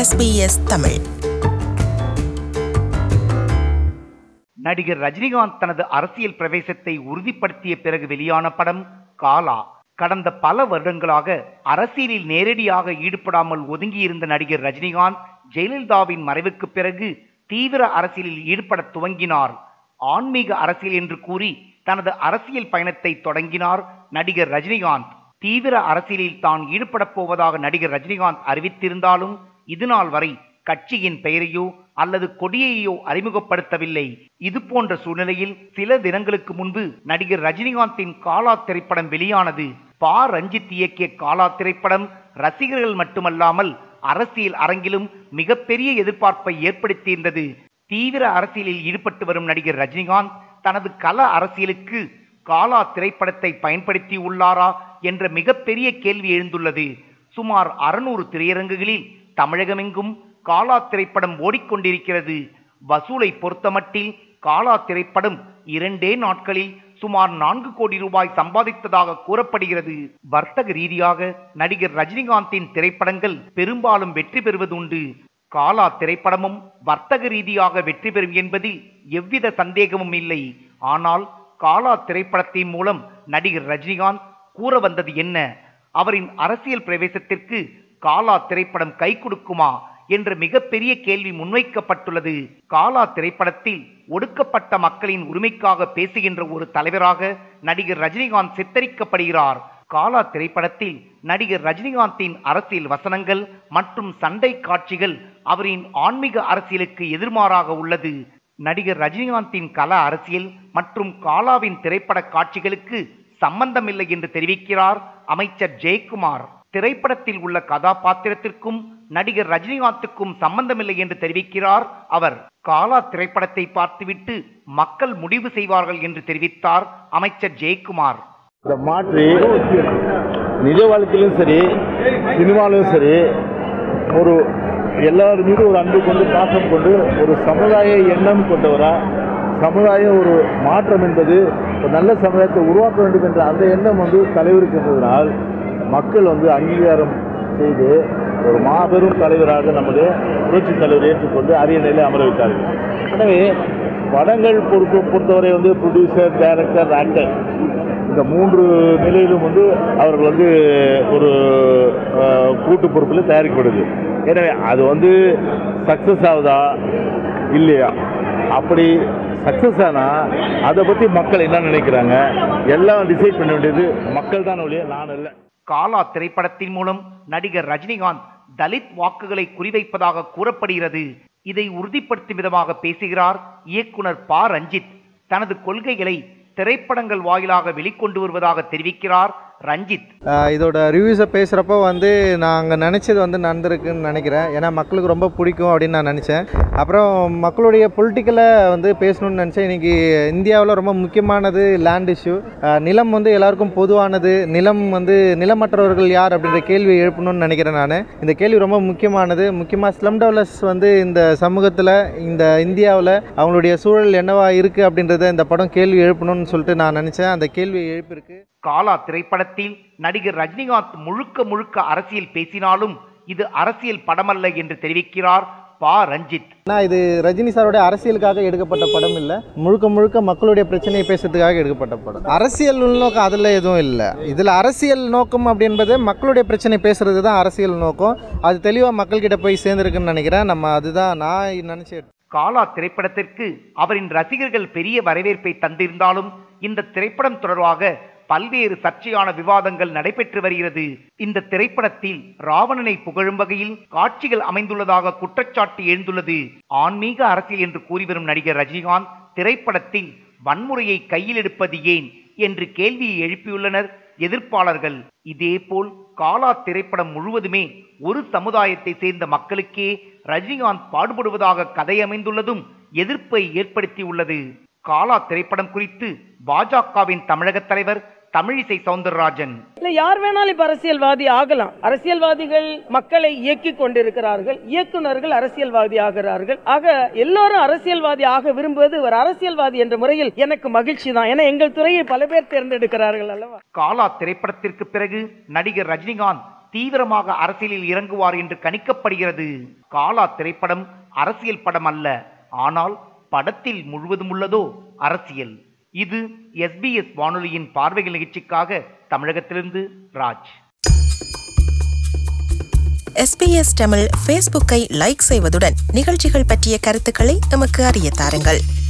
SBS Tamil நடிகர் ரஜினிகாந்த் தனது அரசியல் பிரவேசத்தை உறுதிப்படுத்திய பிறகு வெளியான படம் காலா கடந்த பல வருடங்களாக அரசியலில் நேரடியாக ஈடுபடாமல் ஒதுங்கியிருந்த நடிகர் ரஜினிகாந்த் ஜெயலலிதாவின் மறைவுக்கு பிறகு தீவிர அரசியலில் ஈடுபட துவங்கினார் ஆன்மீக அரசியல் என்று கூறி தனது அரசியல் பயணத்தை தொடங்கினார் நடிகர் ரஜினிகாந்த் தீவிர அரசியலில் தான் ஈடுபடப் போவதாக நடிகர் ரஜினிகாந்த் அறிவித்திருந்தாலும் இதுநாள் வரை கட்சியின் பெயரையோ அல்லது கொடியையோ அறிமுகப்படுத்தவில்லை இது போன்ற சூழ்நிலையில் சில தினங்களுக்கு முன்பு நடிகர் ரஜினிகாந்தின் காலா திரைப்படம் வெளியானது பா ரஞ்சித் இயக்கிய காலா திரைப்படம் ரசிகர்கள் மட்டுமல்லாமல் அரசியல் அரங்கிலும் மிகப்பெரிய எதிர்பார்ப்பை ஏற்படுத்தியிருந்தது தீவிர அரசியலில் ஈடுபட்டு வரும் நடிகர் ரஜினிகாந்த் தனது கள அரசியலுக்கு காலா திரைப்படத்தை பயன்படுத்தி உள்ளாரா என்ற மிகப்பெரிய கேள்வி எழுந்துள்ளது சுமார் அறுநூறு திரையரங்குகளில் தமிழகமெங்கும் காலா திரைப்படம் ஓடிக்கொண்டிருக்கிறது வசூலை பொறுத்தமட்டில் காலா திரைப்படம் இரண்டே நாட்களில் சுமார் நான்கு கோடி ரூபாய் சம்பாதித்ததாக கூறப்படுகிறது வர்த்தக ரீதியாக நடிகர் ரஜினிகாந்தின் திரைப்படங்கள் பெரும்பாலும் வெற்றி பெறுவதுண்டு காலா திரைப்படமும் வர்த்தக ரீதியாக வெற்றி பெறும் என்பதில் எவ்வித சந்தேகமும் இல்லை ஆனால் காலா திரைப்படத்தின் மூலம் நடிகர் ரஜினிகாந்த் கூற வந்தது என்ன அவரின் அரசியல் பிரவேசத்திற்கு காலா திரைப்படம் கை கொடுக்குமா என்ற மிகப்பெரிய கேள்வி முன்வைக்கப்பட்டுள்ளது காலா திரைப்படத்தில் ஒடுக்கப்பட்ட மக்களின் உரிமைக்காக பேசுகின்ற ஒரு தலைவராக நடிகர் ரஜினிகாந்த் சித்தரிக்கப்படுகிறார் காலா திரைப்படத்தில் நடிகர் ரஜினிகாந்தின் அரசியல் வசனங்கள் மற்றும் சண்டை காட்சிகள் அவரின் ஆன்மீக அரசியலுக்கு எதிர்மாறாக உள்ளது நடிகர் ரஜினிகாந்தின் கல அரசியல் மற்றும் காலாவின் திரைப்பட காட்சிகளுக்கு சம்பந்தமில்லை என்று தெரிவிக்கிறார் அமைச்சர் ஜெயக்குமார் திரைப்படத்தில் உள்ள கதாபாத்திரத்திற்கும் நடிகர் ரஜினிகாந்துக்கும் சம்பந்தமில்லை என்று தெரிவிக்கிறார் அவர் காலா திரைப்படத்தை பார்த்துவிட்டு மக்கள் முடிவு செய்வார்கள் என்று தெரிவித்தார் அமைச்சர் ஜெயக்குமார் இதை மாற்றி நிஜ வாழ்க்கையிலும் சரி சினிமாவிலும் சரி ஒரு எல்லார் மீதும் ஒரு அன்பு கொண்டு பாசம் கொண்டு ஒரு சமுதாய எண்ணம் கொண்டவரா சமுதாய ஒரு மாற்றம் என்பது ஒரு நல்ல சமுதாயத்தை உருவாக்க வேண்டும் என்ற அந்த எண்ணம் வந்து தலைவருக்கு இருந்ததனால் மக்கள் வந்து அங்கீகாரம் செய்து ஒரு மாபெரும் தலைவராக நமது புரட்சி தலைவர் ஏற்றுக்கொண்டு அரிய நிலையில் அமர வைத்தார்கள் எனவே படங்கள் பொறுப்பு பொறுத்தவரை வந்து ப்ரொடியூசர் டைரக்டர் ஆக்டர் இந்த மூன்று நிலையிலும் வந்து அவர்கள் வந்து ஒரு அஹ், கூட்டு பொறுப்பில் தயாரிக்கப்படுது எனவே அது வந்து சக்ஸஸ் ஆகுதா இல்லையா அப்படி சக்ஸஸ் ஆனால் அதை பற்றி மக்கள் என்ன நினைக்கிறாங்க எல்லாம் டிசைட் பண்ண வேண்டியது மக்கள் தான் ஒழிய நான் இல்லை காலா திரைப்படத்தின் மூலம் நடிகர் ரஜினிகாந்த் தலித் வாக்குகளை குறிவைப்பதாக கூறப்படுகிறது இதை உறுதிப்படுத்தும் விதமாக பேசுகிறார் இயக்குனர் பா ரஞ்சித் தனது கொள்கைகளை திரைப்படங்கள் வாயிலாக வெளிக்கொண்டு வருவதாக தெரிவிக்கிறார் ரஞ்சித் ஆஹ் இதோட ரிவ்யூஸை பேசுகிறப்போ வந்து நாங்கள் நினச்சது வந்து நடந்திருக்குன்னு நினைக்கிறேன் ஏன்னா மக்களுக்கு ரொம்ப பிடிக்கும் அப்படின்னு நான் நினச்சேன் அப்புறம் மக்களுடைய பொலிட்டிக்கலை வந்து பேசணும்னு நினச்சேன் இன்றைக்கி இந்தியாவில் ரொம்ப முக்கியமானது லேண்ட் இஷ்யூ நிலம் வந்து எல்லாருக்கும் பொதுவானது நிலம் வந்து நிலமற்றவர்கள் யார் அப்படின்ற கேள்வி எழுப்பணும்னு நினைக்கிறேன் நான் இந்த கேள்வி ரொம்ப முக்கியமானது முக்கியமாக ஸ்லம் டெவலப்ஸ் வந்து இந்த சமூகத்தில் இந்த இந்தியாவில் அவங்களுடைய சூழல் என்னவா இருக்குது அப்படின்றத இந்த படம் கேள்வி எழுப்பணும்னு சொல்லிட்டு நான் நினச்சேன் அந்த கேள்வி எழுப்பியிருக்கு காலா திரைப்படத்தில் நடிகர் ரஜினிகாந்த் முழுக்க முழுக்க அரசியல் பேசினாலும் இது அரசியல் படமல்ல என்று தெரிவிக்கிறார் பா ரஞ்சித் ஆனால் இது ரஜினி சாரோடைய அரசியலுக்காக எடுக்கப்பட்ட படம் இல்லை முழுக்க முழுக்க மக்களுடைய பிரச்சனையை பேசுறதுக்காக எடுக்கப்பட்ட படம் அரசியல் உள்நோக்கம் அதில் எதுவும் இல்லை இதில் அரசியல் நோக்கம் அப்படின்றது மக்களுடைய பிரச்சனை பேசுறது தான் அரசியல் நோக்கம் அது தெளிவாக மக்கள்கிட்ட போய் சேர்ந்துருக்குன்னு நினைக்கிறேன் நம்ம அதுதான் நான் நினச்சி காலா திரைப்படத்திற்கு அவரின் ரசிகர்கள் பெரிய வரவேற்பை தந்திருந்தாலும் இந்த திரைப்படம் தொடர்பாக பல்வேறு சர்ச்சையான விவாதங்கள் நடைபெற்று வருகிறது இந்த திரைப்படத்தில் ராவணனை புகழும் வகையில் காட்சிகள் அமைந்துள்ளதாக குற்றச்சாட்டு எழுந்துள்ளது ஆன்மீக அரசியல் என்று கூறி வரும் நடிகர் ரஜினிகாந்த் திரைப்படத்தில் வன்முறையை கையில் எடுப்பது ஏன் என்று கேள்வியை எழுப்பியுள்ளனர் எதிர்ப்பாளர்கள் இதேபோல் காலா திரைப்படம் முழுவதுமே ஒரு சமுதாயத்தை சேர்ந்த மக்களுக்கே ரஜினிகாந்த் பாடுபடுவதாக கதை அமைந்துள்ளதும் எதிர்ப்பை ஏற்படுத்தியுள்ளது காலா திரைப்படம் குறித்து பாஜகவின் தமிழக தலைவர் தமிழிசை சவுந்தரராஜன் இல்ல யார் வேணாலும் இப்ப அரசியல்வாதி ஆகலாம் அரசியல்வாதிகள் மக்களை இயக்கி கொண்டிருக்கிறார்கள் இயக்குனர்கள் அரசியல்வாதி ஆகிறார்கள் ஆக எல்லாரும் அரசியல்வாதி ஆக விரும்புவது ஒரு அரசியல்வாதி என்ற முறையில் எனக்கு மகிழ்ச்சி தான் ஏன்னா எங்கள் துறையை பல பேர் தேர்ந்தெடுக்கிறார்கள் அல்லவா காலா திரைப்படத்திற்கு பிறகு நடிகர் ரஜினிகாந்த் தீவிரமாக அரசியலில் இறங்குவார் என்று கணிக்கப்படுகிறது காலா திரைப்படம் அரசியல் படம் அல்ல ஆனால் படத்தில் முழுவதும் உள்ளதோ அரசியல் இது எஸ்பிஎஸ் வானொலியின் பார்வைகள் நிகழ்ச்சிக்காக தமிழகத்திலிருந்து ராஜ் எஸ்பிஎஸ் தமிழ் ஃபேஸ்புக்கை லைக் செய்வதுடன் நிகழ்ச்சிகள் பற்றிய கருத்துக்களை எமக்கு அறிய தாருங்கள்